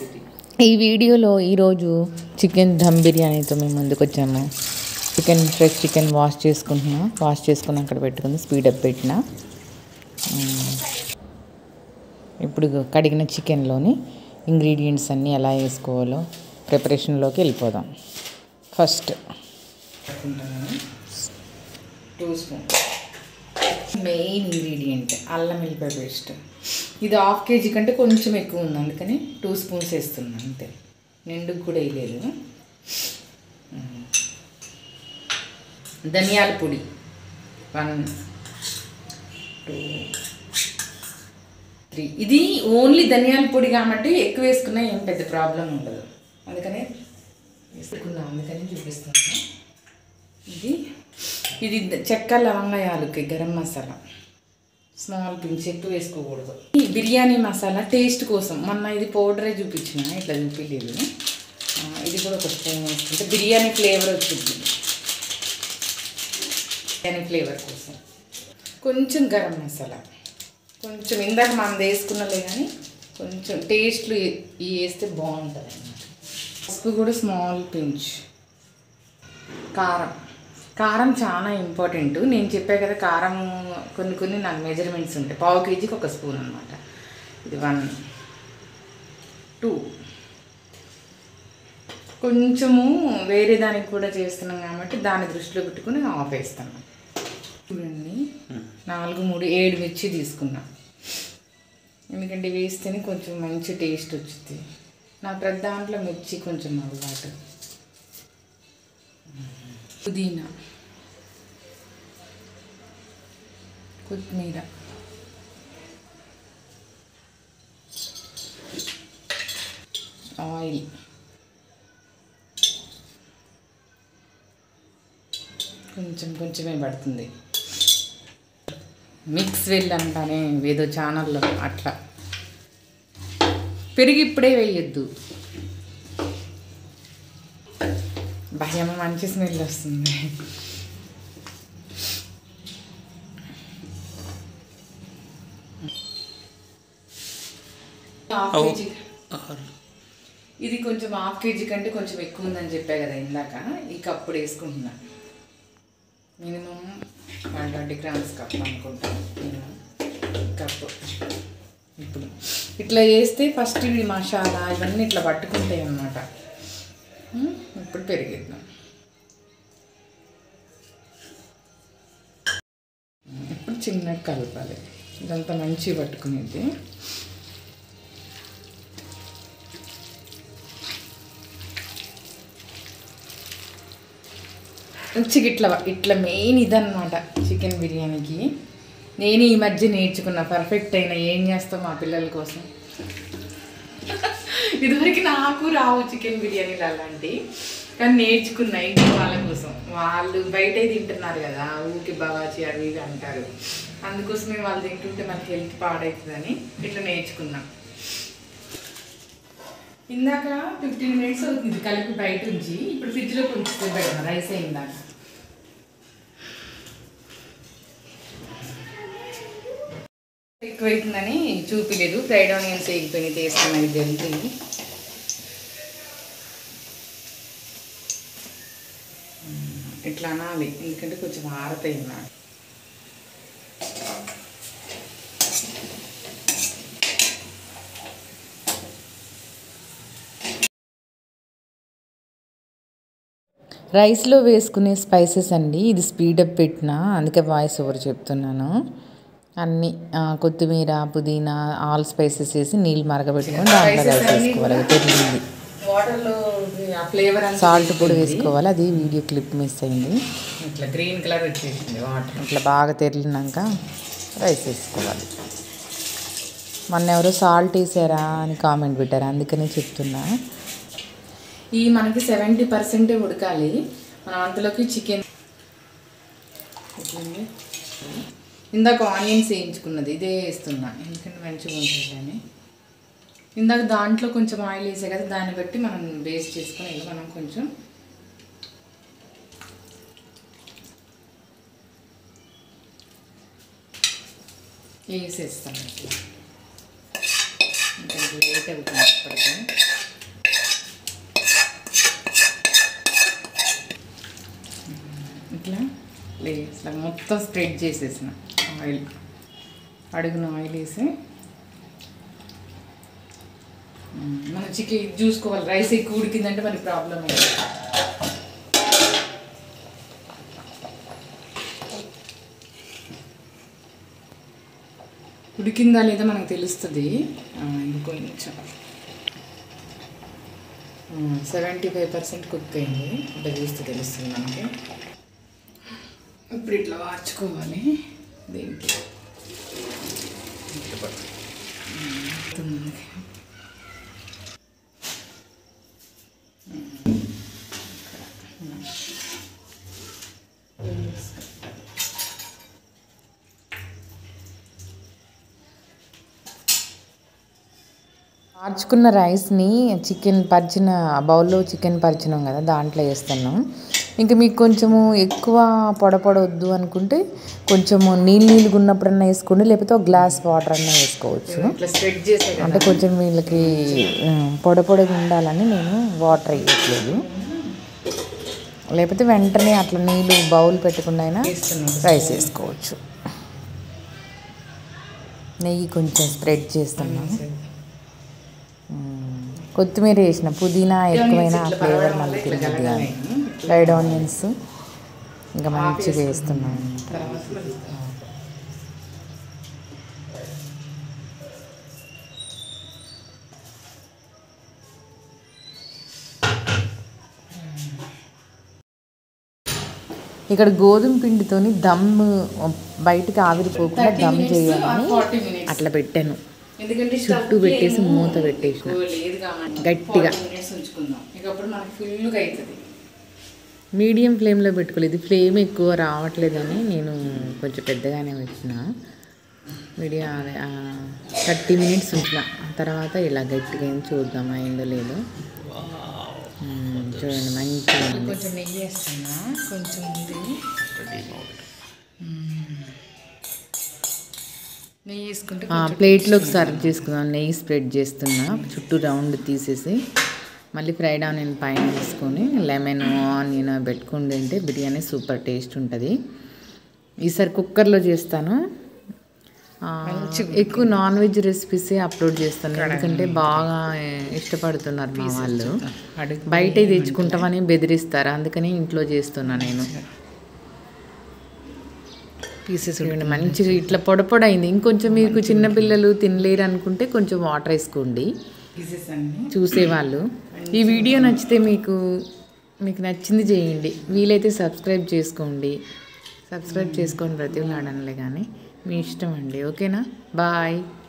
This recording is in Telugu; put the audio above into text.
రెసిపీ ఈ వీడియోలో ఈరోజు చికెన్ దమ్ బిర్యానీతో మేము ముందుకు వచ్చాము చికెన్ ఫ్రెష్ చికెన్ వాష్ చేసుకుంటున్నా వాష్ చేసుకుని అక్కడ పెట్టుకుని స్పీడప్ పెట్టిన మ్మ్. ఇప్పుడు కడిగిన చికెన్లోని ఇంగ్రీడియంట్స్ అన్నీ ఎలా వేసుకోవాలో ప్రిపరేషన్లోకి వెళ్ళిపోదాం first two spoon main ingredient అల్లం వెల్లిపాయ పేస్ట్ ఇది హాఫ్ కేజీ కంటే కొంచెం ఎక్కువ ఉంది అందుకని టూ స్పూన్స్ వేస్తున్నాను అంతే నిండుకు కూడా వేయలేదు మ్మ్. ధనియాల పొడి వన్ టూ త్రీ ఇది ఓన్లీ ధనియాల పొడి కాబట్టి ఎక్కువ వేసుకున్నా ఏం పెద్ద ప్రాబ్లం ఉండదు అందుకనే వేసుకున్నాం అందుకని చూపిస్తున్నాను ఇది ఇది చెక్క లవంగ యాలకి గరం మసాలా స్మాల్ పించ్ ఎక్కువ వేసుకోకూడదు ఈ బిర్యానీ మసాలా టేస్ట్ కోసం మొన్న ఇది పౌడరే చూపించిన ఇట్లా చూపించలేదు ఆ, ఇది కూడా ఒక స్పూన్ వేసుకుంటే బిర్యానీ ఫ్లేవర్ వచ్చింది బిర్యానీ ఫ్లేవర్ కోసం కొంచెం గరం మసాలా కొంచెం ఇందాక మనం వేసుకున్నలే కానీ కొంచెం టేస్ట్లు ఇవి వేస్తే బాగుంటుంది అన్నమాట పసుపు కూడా స్మాల్ పించ్ కారం కారం చాలా ఇంపార్టెంట్ నేను చెప్పా కదా కారం కొన్ని కొన్ని నాకు మెజర్మెంట్స్ ఉంటాయి పావు కేజీకి ఒక స్పూన్ అనమాట ఇది వన్ టూ కొంచెము వేరే దానికి కూడా చేస్తున్నాం కాబట్టి దాన్ని దృష్టిలో పెట్టుకుని ఆఫ్ వేస్తాను చూడండి నాలుగు మూడు ఏడు మిర్చి తీసుకున్నా ఎందుకంటే వేస్తేనే కొంచెం మంచి టేస్ట్ వచ్చింది నా ప్రతి దాంట్లో మిర్చి కొంచెం అలవాటు పుదీనా కొత్తిమీర ఆయిల్ కొంచెం కొంచెమే పడుతుంది మిక్స్ వెల్ అంటానే ఏదో ఛానల్లో అట్లా పెరిగి ఇప్పుడే వేయొద్దు భయం మంచి స్మెల్ వస్తుంది హాఫ్ కేజీ ఇది కొంచెం హాఫ్ కేజీ కంటే కొంచెం ఎక్కువ ఉందని చెప్పా కదా ఇందాక ఈ కప్పుడు వేసుకుంటున్నా minimum one twenty grams cup అనుకుంటా మినిమం కప్పు ఇప్పుడు ఇట్లా వేస్తే ఫస్ట్ ఇవి మసాలా ఇవన్నీ ఇట్లా పట్టుకుంటాయి అన్నమాట ఉమ్, ఇప్పుడు పెరిగిద్దాం ఇప్పుడు చిన్నగా కలపాలి ఇదంతా మంచిగా పట్టుకునేది మంచిగా ఇట్లా ఇట్లా మెయిన్ ఇదన్నమాట చికెన్ బిర్యానీకి నేను ఈ మధ్య నేర్చుకున్న పర్ఫెక్ట్ అయిన ఏం చేస్తాం మా పిల్లల కోసం ఇదివరకు నాకు రావు చికెన్ బిర్యానీలు అలాంటి కానీ నేర్చుకున్నా ఇంట్లో వాళ్ళ కోసం వాళ్ళు బయటే తింటున్నారు కదా ఊకి బవాచి అవి ఇవి అంటారు అందుకోసమే వాళ్ళు తింటుంటే మనకి హెల్త్ పాడవుతుందని ఇట్లా నేర్చుకున్నాం ఇందాక ఫిఫ్టీన్ మినిట్స్ అవుతుంది కలిపి బయట ఉంచి ఇప్పుడు ఫ్రిడ్జ్లో కొంచెం పెడతాం రైస్ అయిందాక ఎక్కువైతుందని చూపిలేదు ఫ్రైడ్ ఆనియన్స్ వేగిపోయినాయి తీసుకున్నది జల్దీ ఇట్లా అనాలి ఎందుకంటే కొంచెం ఆరతాయి అన్నమాట రైస్లో వేసుకునే స్పైసెస్ అండి ఇది స్పీడప్ పెట్టిన అందుకే వాయిస్ ఓవర్ చెప్తున్నాను అన్ని ఆ, కొత్తిమీర పుదీనా ఆల్ స్పైసెస్ వేసి నీళ్ళు మరగబెట్టుకొని దాంట్లో రైస్ వేసుకోవాలి అది తెలియదు వాటర్లో ఆ ఫ్లేవర్ సాల్ట్ కూడా వేసుకోవాలి అది వీడియో క్లిప్ మిస్ అయింది ఇట్లా గ్రీన్ కలర్ వచ్చేసింది వాటర్ ఇట్లా బాగా తెరిలినాక రైస్ వేసుకోవాలి మొన్న ఎవరో సాల్ట్ వేసారా అని కామెంట్ పెట్టారు అందుకనే చెప్తున్నా ఈ మనకి సెవెంటీ పర్సెంటే ఉడకాలి మనం అంతలోకి చికెన్ ఎట్లుంది? ఇందాక ఆనియన్స్ వేయించుకున్నది ఇదే వేస్తున్నా ఎందుకంటే మంచిగా ఉంటుంది అని ఇందాక దాంట్లో కొంచెం ఆయిల్ వేసే కదా దాన్ని బట్టి మనం బేస్ చేసుకొని ఇక మనం కొంచెం వేసేస్తాం ఇట్లా ఇంకా లేట్ అవుతుంది ఇప్పటికే ఇట్లా మొత్తం స్ప్రెడ్ చేసేసిన ఆయిల్ అడుగున ఆయిల్ వేసి మ్మ్. మనం చికెన్ ఇది చూసుకోవాలి రైస్ ఎక్కువ ఉడికిందంటే మనకి ప్రాబ్లం అయ్యింది ఉడికిందా లేదా మనకు తెలుస్తుంది ఆ, ఇంకొంచెం సెవెంటీ ఫైవ్ పర్సెంట్ కుక్ అయింది ఇట్లా చూస్తే తెలుస్తుంది మనకి ఇప్పుడు ఇట్లా వార్చుకోవాలి దీనికి ఇట్లా పట్టు. మ్మ్. వస్తుంది. మార్చుకున్న రైస్ని చికెన్ పరిచిన బౌల్లో చికెన్ పరిచినాం కదా దాంట్లో వేస్తున్నాం ఇంకా మీకు కొంచెము ఎక్కువ పొడ పొడ వద్దు అనుకుంటే కొంచెము నీళ్ళు నీళ్ళుగా ఉన్నప్పుడన్నా వేసుకోండి లేకపోతే ఒక గ్లాస్ వాటర్ అన్నా వేసుకోవచ్చు ఇట్లా స్ప్రెడ్ చేసే కదా అంటే కొంచెం వీళ్ళకి ఉమ్, పొడ పొడిగా ఉండాలని నేను వాటర్ వేయట్లేదు లేకపోతే వెంటనే అట్లా నీళ్ళు బౌల్ పెట్టుకున్న అయినా వేస్తున్నాం రైస్ వేసుకోవచ్చు నెయ్యి కొంచెం స్ప్రెడ్ చేస్తున్నాను మ్మ్. కొత్తిమీర వేసిన పుదీనా ఎక్కువైనా ఆ ఫ్లేవర్ మళ్ళీ తిరుగుతుంది కానీ ఫ్రైడ్ ఆనియన్స్ ఇంకా మంచిగా వేస్తున్నాను తర్వాత కలుపుతాం. ఇక్కడ గోధుమ పిండితోని దమ్ బయటికి ఆవిరిపోకుండా 30 దమ్ minutes చేయాలని or 40 minutes. అట్లా పెట్టాను ఎందుకంటే చుట్టూ స్టవ్ పెట్టేసి ఏమో మూత పెట్టేసిన. ఎక్కువ లేదు కాబట్టి గట్టిగా. 40 minutes ఉంచుకుందాం ఇక అప్పుడు మనకి ఫుల్గా అవుతుంది మీడియం ఫ్లేమ్లో పెట్టుకోలేదు ఫ్లేమ్ ఎక్కువ రావట్లేదని నేను కొంచెం పెద్దగానే వచ్చిన మీడియం థర్టీ మినిట్స్ ఉంచిన తర్వాత ఇలా గట్టిగా ఏం చూద్దాం అయిందో లేదో మ్మ్, చూడండి మంచిగా ఉంది కొంచెం నెయ్యి వేస్తున్నా కొంచెం ఉంది మ్మ్. నెయ్యి వేసుకుంటే ఆ, ప్లేట్లోకి సర్వ్ చేసుకుందాం నెయ్యి స్ప్రెడ్ చేస్తున్నా చుట్టూ రౌండ్ తీసేసి మళ్ళీ ఫ్రైడ్ ఆనియన్ పైన వేసుకొని లెమన్ ఆనియన్ పెట్టుకుని తింటే బిర్యానీ సూపర్ టేస్ట్ ఉంటుంది ఈసారి కుక్కర్లో చేస్తాను ఆ, ఎక్కువ నాన్ వెజ్ రెసిపీసే అప్లోడ్ చేస్తాను ఎందుకంటే బాగా ఇష్టపడుతున్నారు మా వాళ్ళు అడుగు బయట తెచ్చుకుంటామని బెదిరిస్తారు అందుకని ఇంట్లో చేస్తున్నా నేను పీసెస్ చూడండి మంచిగా ఇట్లా పొడ పొడ అయింది ఇంకొంచెం మీకు చిన్నపిల్లలు తినలేరు అనుకుంటే కొంచెం వాటర్ వేసుకోండి పీసెస్ అన్ని చూసేవాళ్ళు ఈ వీడియో నచ్చితే మీకు మీకు నచ్చింది చేయండి వీలైతే సబ్స్క్రైబ్ చేసుకోండి సబ్స్క్రైబ్ చేసుకోండి ప్రతి అనలే కానీ మీ ఇష్టం అండి ఓకేనా బాయ్